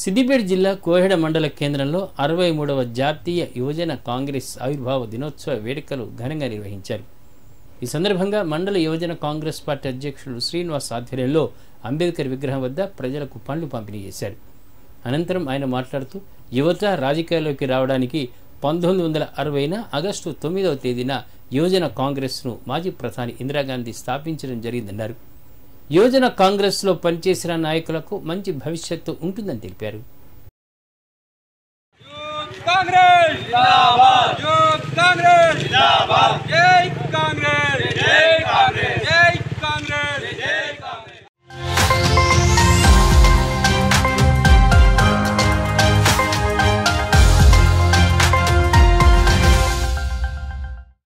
సిద్దిపేట జిల్లా కోహెడ మండల కేంద్రంలో అరవై మూడవ జాతీయ యువజన కాంగ్రెస్ ఆవిర్భావ దినోత్సవ వేడుకలు ఘనంగా నిర్వహించారు ఈ సందర్భంగా మండల యువజన కాంగ్రెస్ పార్టీ అధ్యక్షుడు శ్రీనివాస్ ఆధ్వర్యంలో అంబేద్కర్ విగ్రహం వద్ద ప్రజలకు పండ్లు పంపిణీ చేశారు అనంతరం ఆయన మాట్లాడుతూ యువత రాజకీయాల్లోకి రావడానికి పంతొమ్మిది వందల అరవైన ఆగస్టు తొమ్మిదవ తేదీన యువజన కాంగ్రెస్ను మాజీ ప్రధాని ఇందిరాగాంధీ స్థాపించడం జరిగిందన్నారు యువజన కాంగ్రెస్లో పనిచేసిన నాయకులకు మంచి భవిష్యత్తు ఉంటుందని తెలిపారు కాంగ్రెస్